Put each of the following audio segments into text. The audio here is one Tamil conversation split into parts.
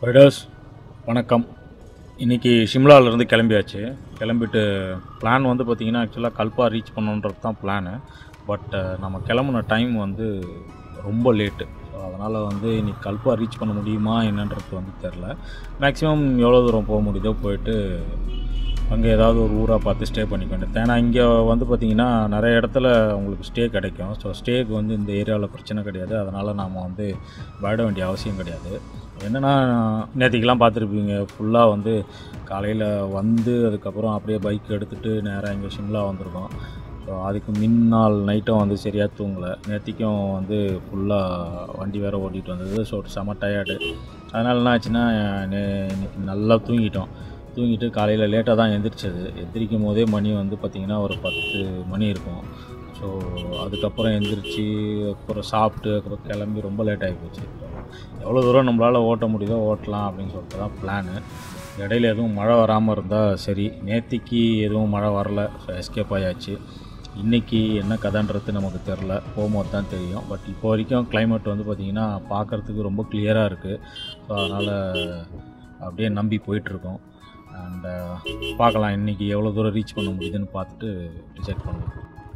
ரைடர்ஸ் வணக்கம் இன்றைக்கி ஷிம்லாவிலேருந்து கிளம்பியாச்சு கிளம்பிட்டு பிளான் வந்து பார்த்திங்கன்னா ஆக்சுவலாக கல்பா ரீச் பண்ணணுன்றது தான் பிளானு பட் நம்ம கிளம்புன டைம் வந்து ரொம்ப லேட்டு ஸோ அதனால் வந்து இன்னைக்கு கல்பா ரீச் பண்ண முடியுமா என்னன்றது வந்து தெரில மேக்ஸிமம் எவ்வளோ தூரம் போக முடியுதோ போயிட்டு அங்கே ஏதாவது ஒரு ஊராக பார்த்து ஸ்டே பண்ணிக்க வேண்டியது ஏன்னா இங்கே வந்து பார்த்திங்கன்னா நிறைய இடத்துல உங்களுக்கு ஸ்டே கிடைக்கும் ஸோ ஸ்டேக்கு வந்து இந்த ஏரியாவில் பிரச்சனை கிடையாது அதனால் நாம் வந்து பயட வேண்டிய அவசியம் கிடையாது என்னென்னா நேற்றுக்கெலாம் பார்த்துருப்பீங்க ஃபுல்லாக வந்து காலையில் வந்து அதுக்கப்புறம் அப்படியே பைக் எடுத்துகிட்டு நேராக இங்கே ஷிம்லா வந்திருக்கோம் ஸோ அதுக்கு முன்னாள் நைட்டும் வந்து சரியாக தூங்கலை நேற்றுக்கும் வந்து ஃபுல்லாக வண்டி வேறு ஓட்டிகிட்டு வந்தது ஸோ செம டயர்டு அதனால என்ன ஆச்சுன்னா நே இன்னைக்கு நல்லா தூங்கிட்டோம் தூங்கிட்டு காலையில் லேட்டாக தான் எந்திரிச்சது எந்திரிக்கும் போதே மணி வந்து பார்த்திங்கன்னா ஒரு பத்து மணி இருக்கும் ஸோ அதுக்கப்புறம் எந்திரிச்சு அப்புறம் சாப்பிட்டு அப்புறம் கிளம்பி ரொம்ப லேட் ஆகி போச்சு எவ்வளோ தூரம் நம்மளால் ஓட்ட முடியுதோ ஓட்டலாம் அப்படின்னு சொல்லிட்டு தான் பிளானு இடையில எதுவும் மழை வராமல் இருந்தால் சரி நேத்திக்கு எதுவும் மழை வரல ஸோ எஸ்கேப் ஆயாச்சு இன்றைக்கி என்ன கதைன்றது நமக்கு தெரில போகும்போது தான் தெரியும் பட் இப்போ வரைக்கும் climate வந்து பார்த்திங்கன்னா பார்க்குறதுக்கு ரொம்ப கிளியராக இருக்குது ஸோ அதனால் அப்படியே நம்பி போயிட்டுருக்கோம் அண்ட் பார்க்கலாம் இன்றைக்கி எவ்வளோ தூரம் ரீச் பண்ண முடியுதுன்னு பார்த்துட்டு டிசைட் பண்ணுவோம்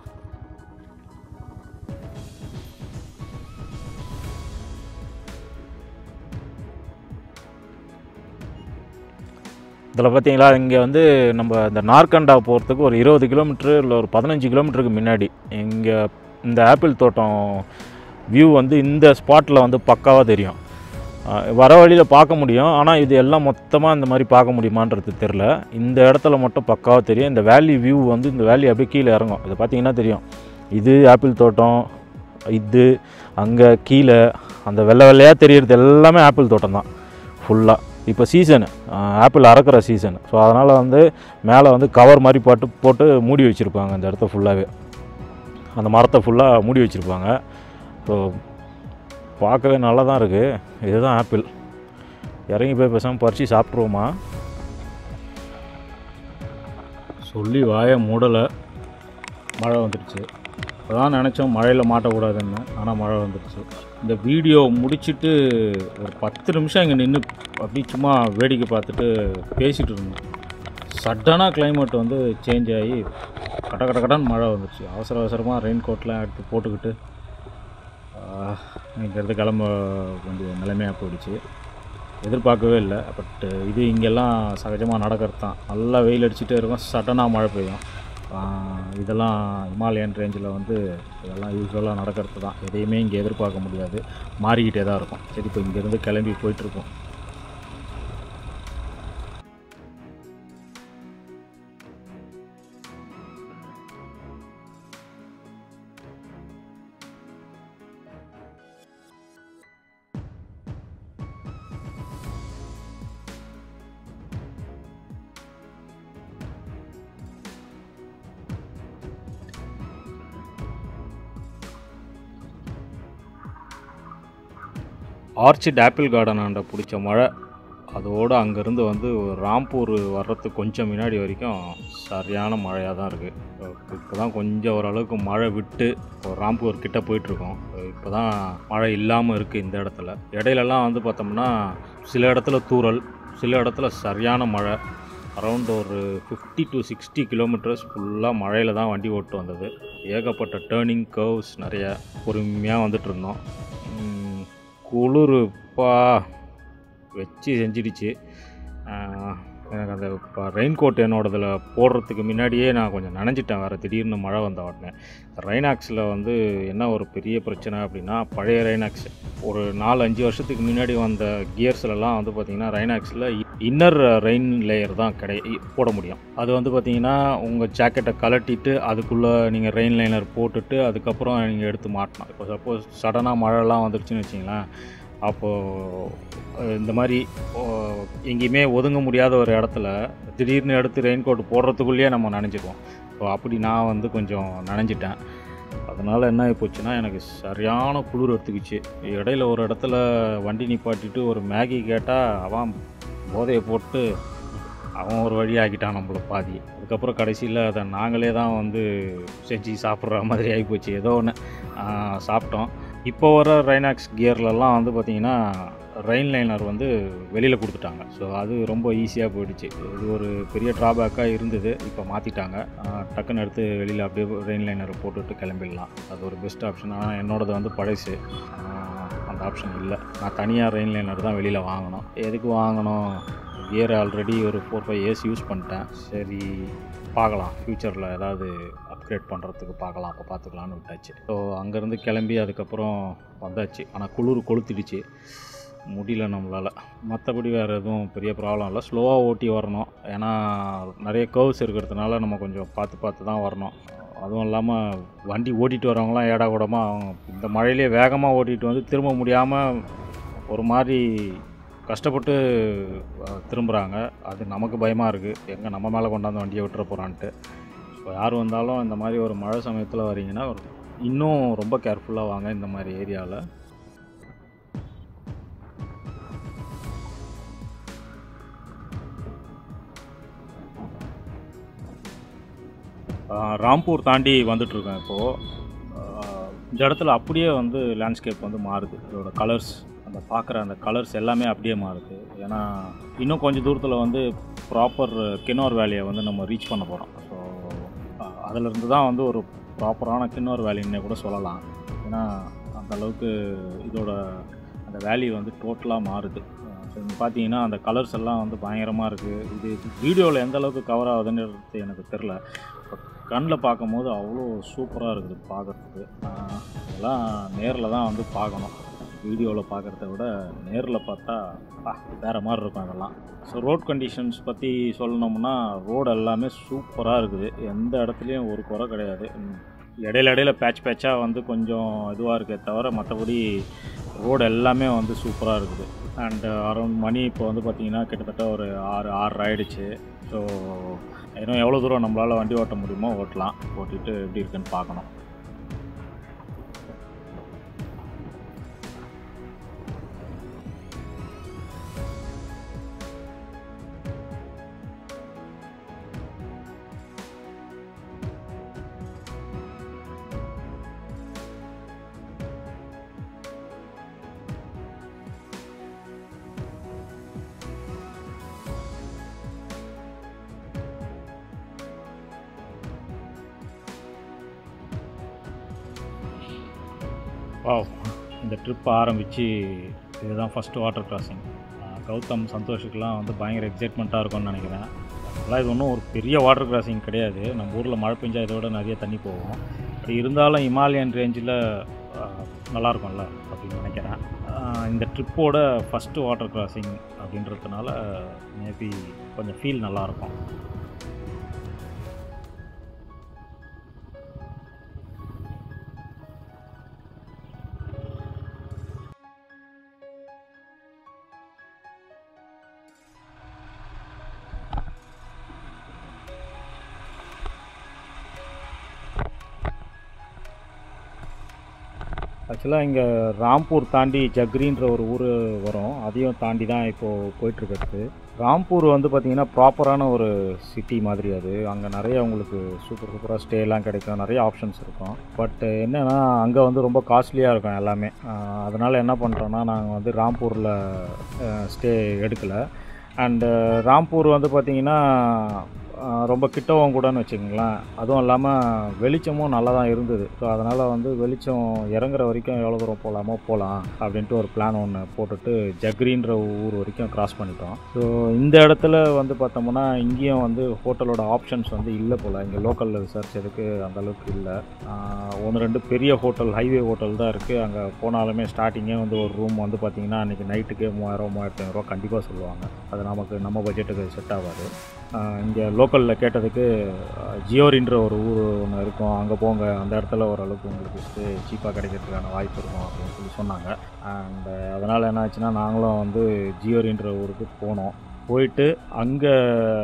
இதில் பார்த்தீங்களா இங்கே வந்து நம்ம இந்த நார்கண்டா போகிறதுக்கு ஒரு இருபது கிலோமீட்ரு இல்லை ஒரு பதினஞ்சு கிலோமீட்டருக்கு முன்னாடி இங்கே இந்த ஆப்பிள் தோட்டம் வியூ வந்து இந்த ஸ்பாட்டில் வந்து பக்காவாக தெரியும் அஹ் வர வழியில் பார்க்க முடியும் ஆனால் இது எல்லாம் மொத்தமாக இந்த மாதிரி பார்க்க முடியுமான்றது தெரில இந்த இடத்துல மட்டும் பக்காவாக தெரியும் இந்த வேலி வியூ வந்து இந்த வேலி அப்படியே கீழே இறங்கும் இது பார்த்தீங்கன்னா தெரியும் இது ஆப்பிள் தோட்டம் இது அங்கே கீழே அந்த வெள்ளை வெள்ளையாக தெரியறது எல்லாமே ஆப்பிள் தோட்டம் தான் ஃபுல்லாக இப்போ சீசனு ஆப்பிள் அறக்கிற சீசன் ஸோ அதனால் வந்து மேலே வந்து கவர் மாதிரி போட்டு போட்டு மூடி வச்சுருப்பாங்க அந்த இடத்த ஃபுல்லாகவே அந்த மரத்தை ஃபுல்லாக மூடி வச்சுருப்பாங்க ஸோ பார்க்கவே நல்லா தான் இருக்குது இதுதான் ஆப்பிள் இறங்கி போய் பேசாமல் பறித்து சாப்பிட்ருவோமா சொல்லி வாயை மூடலை மழை வந்துடுச்சு அதான் நினச்சோம் மழையில் மாட்டக்கூடாதுன்னு ஆனால் மழை வந்துடுச்சு இந்த வீடியோ முடிச்சிட்டு ஒரு பத்து நிமிஷம் இங்கே நின்று அப்படி சும்மா வேடிக்கை பார்த்துட்டு பேசிகிட்டு இருந்தோம் சடனாக climate வந்து சேஞ்ச் ஆகி கட கட கடன்னு மழை வந்துடுச்சு அவசர அவசரமாக ரெயின் கோட்லாம் எடுத்து போட்டுக்கிட்டு இங்கேருந்து கிளம்ப வேண்டிய நிலைமையாக போயிடுச்சு எதிர்பார்க்கவே இல்லை பட் இது இங்கெல்லாம் சகஜமாக நடக்கிறது தான் நல்லா வெயில் அடிச்சுட்டே இருக்கும் சடனாக மழை பெய்யும் ஆஹ் இதெல்லாம் இமாலயன் ரேஞ்சில் வந்து இதெல்லாம் யூஸ்வலாக நடக்கிறது தான் எதையுமே இங்கே எதிர்பார்க்க முடியாது மாறிக்கிட்டே தான் இருக்கும் சரி இப்போ இங்கேருந்து கிளம்பி போயிட்டுருக்கோம் ஆர்ச்சிட் ஆப்பிள் கார்டன் ஆண்ட பிடிச்ச மழை அதோடு அங்கேருந்து வந்து ராம்பூர் வர்றதுக்கு கொஞ்சம் முன்னாடி வரைக்கும் சரியான மழையாக தான் இருக்குது இப்போ தான் கொஞ்சம் ஓரளவுக்கு மழை விட்டு இப்போ ராம்பூர் கிட்ட போயிட்டுருக்கோம் இப்போ தான் மழை இல்லாமல் இருக்குது இந்த இடத்துல இடையிலலாம் வந்து பார்த்தோம்னா சில இடத்துல தூறல் சில இடத்துல சரியான மழை அரௌண்ட் ஒரு ஃபிஃப்டி டு சிக்ஸ்டி கிலோமீட்டர்ஸ் ஃபுல்லாக மழையில் தான் வண்டி ஓட்டு வந்தது ஏகப்பட்ட டேர்னிங் கர்வ்ஸ் நிறைய பொறுமையாக வந்துட்டு இருந்தோம் உம், குளிருப்பா வச்சு செஞ்சிடுச்சு ஆஹ், எனக்கு அந்த இப்போ ரெயின் கோட் என்னோடதில் போடுறதுக்கு முன்னாடியே நான் கொஞ்சம் நனைஞ்சிட்டேன் வேறு திடீர்னு மழை வந்த உடனே ரைனாக்ஸில் வந்து என்ன ஒரு பெரிய பிரச்சனை அப்படின்னா பழைய ரைனாக்ஸ் ஒரு நாலு அஞ்சு வருஷத்துக்கு முன்னாடி வந்த கியர்ஸ்லலாம் வந்து பார்த்திங்கன்னா ரைனாக்ஸில் இன்னர் ரெயின் லேயர் தான் கிடை போட முடியும் அது வந்து பார்த்திங்கன்னா உங்கள் ஜாக்கெட்டை கலட்டிட்டு அதுக்குள்ளே நீங்கள் ரெயின் லைனர் போட்டுட்டு அதுக்கப்புறம் நீங்கள் எடுத்து மாட்டணும் இப்போ சப்போஸ் சடனாக மழைலாம் வந்துருச்சுன்னு வச்சிங்களேன் அப்போது இந்த மாதிரி ஓ, எங்கேயுமே ஒதுங்க முடியாத ஒரு இடத்துல திடீர்னு எடுத்து ரெயின் கோட் போடுறதுக்குள்ளேயே நம்ம நனைஞ்சிக்குவோம் ஸோ அப்படி நான் வந்து கொஞ்சம் நனைஞ்சிட்டேன் அதனால் என்ன ஆகி போச்சுன்னா எனக்கு சரியான குளிர் எடுத்துக்கிச்சு இடையில ஒரு இடத்துல வண்டி நிப்பாட்டிட்டு ஒரு மேகி கேட்டால் அவன் போதையை போட்டு அவன் ஒரு வழி ஆக்கிட்டான் நம்மள பாதி அதுக்கப்புறம் கடைசியில் அதை நாங்களே தான் வந்து செஞ்சு சாப்பிட்ற மாதிரி ஆகிப்போச்சு ஏதோ ஒன்று சாப்பிட்டோம் இப்போ வர ரைனாக்ஸ் கியர்லலாம் வந்து பார்த்திங்கன்னா ரெயின் லைனர் வந்து வெளியில் கொடுத்துட்டாங்க ஸோ அது ரொம்ப ஈஸியாக போயிடுச்சு இது ஒரு பெரிய ட்ராபேக்காக இருந்தது இப்போ மாற்றிட்டாங்க டக்குன்னு எடுத்து வெளியில் அப்படியே ரெயின் லைனர் போட்டுட்டு கிளம்பிடலாம் அது ஒரு பெஸ்ட் ஆப்ஷன் ஆனால் என்னோடது வந்து பழசு ஆஹ் அந்த ஆப்ஷன் இல்லை நான் தனியாக ரெயின் லைனர் தான் வெளியில் வாங்கணும் எதுக்கு வாங்கணும் கியர் ஆல்ரெடி ஒரு ஃபோர் ஃபைவ் இயர்ஸ் யூஸ் பண்ணிட்டேன் சரி பார்க்கலாம் ஃப்யூச்சரில் ஏதாவது அப்கிரேட் பண்ணுறதுக்கு பார்க்கலாம் அப்போ பார்த்துக்கலான்னு விட்டாச்சு ஸோ அங்கேருந்து கிளம்பி அதுக்கப்புறம் வந்தாச்சு ஆனால் குளிர் கொளுத்திடுச்சு முடியல நம்மளால் மற்றபடி வேறு எதுவும் பெரிய ப்ராப்ளம் இல்லை ஸ்லோவாக ஓட்டி வரணும் ஏன்னா நிறைய கர்வ்ஸ் இருக்கிறதுனால நம்ம கொஞ்சம் பார்த்து பார்த்து தான் வரணும் அதுவும் இல்லாமல் வண்டி ஓட்டிகிட்டு வரவங்களாம் ஏடா கூடமாக அவங்க இந்த மழையிலே வேகமாக ஓட்டிகிட்டு வந்து திரும்ப முடியாமல் ஒரு மாதிரி கஷ்டப்பட்டு அஹ், திரும்புகிறாங்க அது நமக்கு பயமாக இருக்குது எங்கே நம்ம மேலே கொண்டாந்து வண்டியை விட்டுற போகிறான்ட்டு ஸோ யார் வந்தாலும் இந்த மாதிரி ஒரு மழை சமயத்தில் வரீங்கன்னா ஒரு இன்னும் ரொம்ப கேர்ஃபுல்லாக வாங்க இந்த மாதிரி ஏரியாவில் ராம்பூர் தாண்டி வந்துட்டுருக்கேன் இப்போது இந்த இடத்துல அப்படியே வந்து லேண்ட்ஸ்கேப் வந்து மாறுது இதோட கலர்ஸ் அந்த பார்க்குற அந்த கலர்ஸ் எல்லாமே அப்படியே மாறுது ஏன்னா இன்னும் கொஞ்சம் தூரத்தில் வந்து ப்ராப்பர் கின்னோர் வேலியை வந்து நம்ம ரீச் பண்ண போகிறோம் ஸோ அதிலிருந்து தான் வந்து ஒரு ப்ராப்பரான கின்னோர் வேலின்னே கூட சொல்லலாம் ஏன்னா அந்த அளவுக்கு இதோட அந்த வேலி வந்து டோட்டலாக மாறுது ஸோ இங்கே பார்த்தீங்கன்னா அந்த கலர்ஸ் எல்லாம் வந்து பயங்கரமாக இருக்குது இது வீடியோவில் எந்த அளவுக்கு கவர் ஆகுதுன்றது எனக்கு தெரில கண்ணில் பார்க்கும்போது அவ்வளோ சூப்பராக இருக்குது பார்க்குறதுக்கு ஆஹ் இதெல்லாம் நேரில் தான் வந்து பார்க்கணும் வீடியோவில் பார்க்குறத விட நேரில் பார்த்தா பா, வேறு மாதிரி இருக்கும் அதெல்லாம் ஸோ ரோட் கண்டிஷன்ஸ் பற்றி சொல்லணும்னா ரோடு எல்லாமே சூப்பராக இருக்குது எந்த இடத்துலையும் ஒரு குறை கிடையாது ம், இடையில இடையில பேட்ச் பேட்சாக வந்து கொஞ்சம் இதுவாக இருக்கே தவிர மற்றபடி ரோடு எல்லாமே வந்து சூப்பராக இருக்குது அண்டு அரௌண்ட் மணி இப்போ வந்து பார்த்திங்கன்னா கிட்டத்தட்ட ஒரு ஆறு ஆறு ஆயிடுச்சு ஸோ இன்னும் எவ்வளோ தூரம் நம்மளால் வண்டி ஓட்ட முடியுமோ ஓட்டலாம் ஓட்டிட்டு எப்படி இருக்குன்னு பார்க்கணும் வாவ் இந்த ட்ரிப் ஆரம்பித்து இதுதான் ஃபஸ்ட்டு வாட்டர் கிராசிங் கௌதம் சந்தோஷுக்கெலாம் வந்து பயங்கர எக்ஸைட்மெண்ட்டாக இருக்கும்னு நினைக்கிறேன் அதெல்லாம் இது ஒன்றும் ஒரு பெரிய வாட்டர் கிராசிங் கிடையாது நம்ம ஊரில் மழை பெஞ்சா இதை விட நிறைய தண்ணி போகும் அப்படி இருந்தாலும் இமாலயன் ரேஞ்சில் நல்லா இருக்கும்ல அப்படின்னு நினைக்கிறேன் ஆஹ் இந்த ட்ரிப்போட ஃபஸ்ட்டு வாட்டர் கிராசிங் அப்படின்றதுனால மேபி கொஞ்சம் ஃபீல் நல்லாயிருக்கும் ஆக்சுவலாக இங்கே ராம்பூர் தாண்டி ஜக்ரின்ற ஒரு ஊர் வரும் அதையும் தாண்டி தான் இப்போது போயிட்டுருக்கிறது ராம்பூர் வந்து பார்த்திங்கன்னா ப்ராப்பரான ஒரு சிட்டி மாதிரி அது அங்கே நிறைய உங்களுக்கு சூப்பர் சூப்பராக ஸ்டேலாம் கிடைக்கும் நிறைய ஆப்ஷன்ஸ் இருக்கும் பட் என்னென்னா அங்கே வந்து ரொம்ப காஸ்ட்லியாக இருக்கும் எல்லாமே அதனால் என்ன பண்ணுறோன்னா நாங்கள் வந்து ராம்பூரில் ஸ்டே எடுக்கலை அண்டு ராம்பூர் வந்து பார்த்திங்கன்னா ஆஹ் ரொம்ப கிட்டவும் கூடன்னு வச்சுக்கோங்களேன் அதுவும் இல்லாமல் வெளிச்சமும் நல்லா தான் இருந்தது ஸோ அதனால் வந்து வெளிச்சம் இறங்குற வரைக்கும் எவ்வளோ தூரம் போகலாமோ போகலாம் அப்படின்ட்டு ஒரு பிளான் ஒன்று போட்டுட்டு ஜக்ரின்ற ஊர் வரைக்கும் கிராஸ் பண்ணிட்டோம் ஸோ இந்த இடத்துல வந்து பார்த்தோம்னா இங்கேயும் வந்து ஹோட்டலோட ஆப்ஷன்ஸ் வந்து இல்லை போல் இங்கே லோக்கலில் விசாரிச்சதுக்கு அந்த அளவுக்கு இல்லை ஒன்று ரெண்டு பெரிய ஹோட்டல் ஹைவே ஹோட்டல் தான் இருக்குது அங்கே போனாலுமே ஸ்டார்டிங்கே வந்து ஒரு ரூம் வந்து பார்த்திங்கன்னா அன்றைக்கி நைட்டுக்கே மூவாயிரம் மூவாயிரத்தி ஐநூறுரூவா கண்டிப்பாக சொல்லுவாங்க அது நமக்கு நம்ம பட்ஜெட்டுக்கு செட் ஆகாது இங்கே லோக்கலில் கேட்டதுக்கு அஹ், ஜியோரின்ற ஒரு ஊர் ஒன்று இருக்கும் அங்கே போங்க அந்த இடத்துல ஓரளவுக்கு உங்களுக்கு ஸ்டே சீப்பாக கிடைக்கிறதுக்கான வாய்ப்பு இருக்கும் அப்படின்னு சொல்லி சொன்னாங்க அண்ட் அதனால் என்ன ஆச்சுன்னா நாங்களும் வந்து ஜியோரின்ற ஊருக்கு போனோம் போயிட்டு அங்கே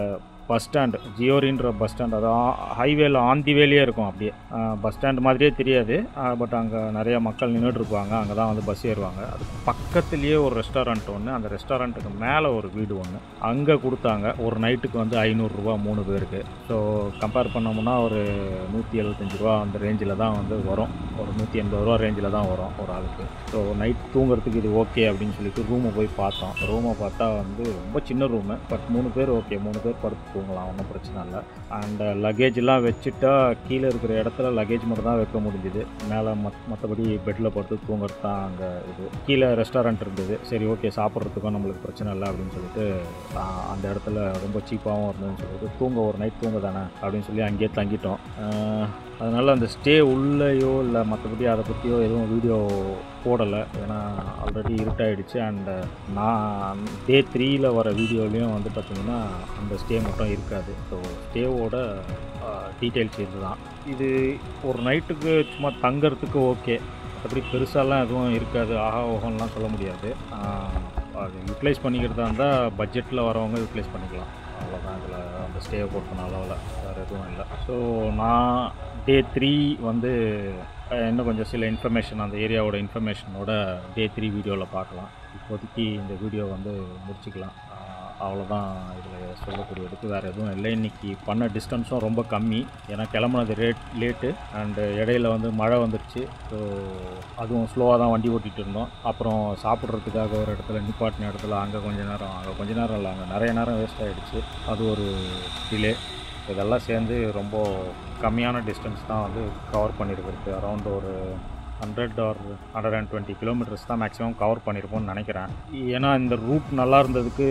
பஸ் ஸ்டாண்டு ஜியோரின்ற பஸ் ஸ்டாண்ட் அது ஹைவேல ஆன் தி வேலையே இருக்கும் அப்படியே பஸ் ஸ்டாண்ட் மாதிரியே தெரியாது பட் அங்கே நிறைய மக்கள் நின்றுட்டு இருப்பாங்க அங்கே தான் வந்து பஸ் ஏறுவாங்க அதுக்கு பக்கத்துலேயே ஒரு ரெஸ்டாரண்ட் ஒன்று அந்த ரெஸ்டாரண்ட்டுக்கு மேலே ஒரு வீடு ஒன்று அங்கே கொடுத்தாங்க ஒரு நைட்டுக்கு வந்து ஐநூறுரூவா மூணு பேருக்கு ஸோ கம்பேர் பண்ணோம்னா ஒரு நூற்றி எழுபத்தஞ்சு ரூபா அந்த ரேஞ்சில் தான் வந்து வரும் ஒரு நூற்றி எண்பது ரூபா ரேஞ்சில் தான் வரும் ஒரு ஆளுக்கு ஸோ நைட் தூங்குறதுக்கு இது ஓகே அப்படின்னு சொல்லிட்டு ரூமை போய் பார்த்தோம் ரூமை பார்த்தா வந்து ரொம்ப சின்ன ரூமு பட் மூணு பேர் ஓகே மூணு பேர் படுத்து தூங்கலாம் ஒன்றும் பிரச்சனை இல்லை அண்ட் லக்கேஜ்லாம் வச்சுட்டா கீழே இருக்கிற இடத்துல லக்கேஜ் மட்டும் தான் வைக்க முடிஞ்சுது மேலே மத் மற்றபடி பெட்டில் படுத்து தூங்குறது தான் அங்கே இது கீழே ரெஸ்டாரண்ட் இருந்தது சரி ஓகே சாப்பிட்றதுக்கும் நம்மளுக்கு பிரச்சனை இல்லை அப்படின்னு சொல்லிட்டு ஆஹ், அந்த இடத்துல ரொம்ப சீப்பாகவும் இருந்ததுன்னு சொல்லிட்டு தூங்க ஒரு நைட் தூங்க தானே அப்படின்னு சொல்லி அங்கேயே தங்கிட்டோம் ஆஹ், அதனால் அந்த ஸ்டே உள்ளேயோ இல்லை மற்றபடி அதை பற்றியோ எதுவும் வீடியோ போடலை ஏன்னா ஆல்ரெடி இருட்டாயிடுச்சு அண்ட் நான் டே த்ரீயில் வர வீடியோலையும் வந்து பார்த்திங்கன்னா அந்த ஸ்டே மட்டும் இருக்காது ஸோ ஸ்டேவோட டீட்டெயில்ஸ் இதுதான் இது ஒரு நைட்டுக்கு சும்மா தங்கறதுக்கு ஓகே மற்றபடி பெருசாலாம் எதுவும் இருக்காது ஆஹா ஓஹோன்லாம் சொல்ல முடியாது ஆஹ், அது யூட்டிலைஸ் பண்ணிக்கிறதா இருந்தால் பட்ஜெட்டில் வரவங்க யூட்டிலைஸ் பண்ணிக்கலாம் அவ்வளோதான் இதில் அந்த ஸ்டேவை பொறுத்தன அளவில் வேறு எதுவும் இல்லை ஸோ நான் டே த்ரீ வந்து அஹ், இன்னும் கொஞ்சம் சில இன்ஃபர்மேஷன் அந்த ஏரியாவோட இன்ஃபர்மேஷனோட டே த்ரீ வீடியோவில் பார்க்கலாம் இப்போதைக்கு இந்த வீடியோ வந்து முடிச்சுக்கலாம் அஹ், அவ்வளோதான் இதில் சொல்லக்கூடியதுக்கு வேறு எதுவும் இல்லை இன்றைக்கி பண்ண டிஸ்டன்ஸும் ரொம்ப கம்மி ஏன்னா கிளம்புனது ரேட் லேட்டு அண்டு இடையில வந்து மழை வந்துருச்சு ஸோ அதுவும் ஸ்லோவாக தான் வண்டி ஓட்டிகிட்டு இருந்தோம் அப்புறம் சாப்பிட்றதுக்காக ஒரு இடத்துல நிப்பாட்டின இடத்துல அங்கே கொஞ்ச நேரம் அங்கே கொஞ்ச நேரம் இல்லை அங்கே நிறைய நேரம் வேஸ்ட் ஆகிடுச்சு அது ஒரு டிலே இதெல்லாம் சேர்ந்து ரொம்ப கம்மியான டிஸ்டன்ஸ் தான் வந்து கவர் பண்ணியிருக்கிறது அரௌண்ட் ஒரு hundred or hundred and twenty kilometres தான் மேக்ஸிமம் கவர் பண்ணியிருப்போம்னு நினைக்கிறேன் ஏன்னா இந்த ரூட் நல்லா இருந்ததுக்கு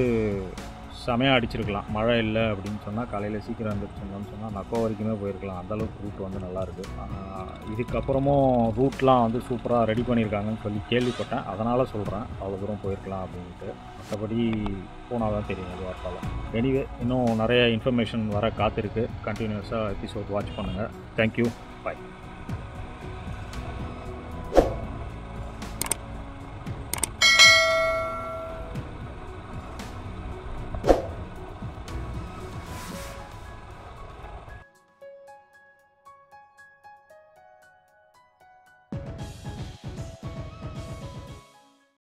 செமையாக அடிச்சிருக்கலாம் மழை இல்லை அப்படின்னு சொன்னால் காலையில் சீக்கிரம் வந்துருச்சுன்னு சொன்னால் நக்கோ வரைக்குமே போயிருக்கலாம் அந்தளவுக்கு ரூட் வந்து நல்லாயிருக்கு இதுக்கப்புறமும் ரூட்லாம் வந்து சூப்பராக ரெடி பண்ணியிருக்காங்கன்னு சொல்லி கேள்விப்பட்டேன் அதனால் சொல்கிறேன் அவ்வளோ தூரம் போயிருக்கலாம் அப்படின்ட்டு மற்றபடி போனால் தான் தெரியும் அது வார்த்தால எனிவே இன்னும் நிறைய இன்ஃபர்மேஷன் வர காத்திருக்கு கண்டினியூஸாக எபிசோட் வாட்ச் பண்ணுங்கள் தேங்க்யூ பாய்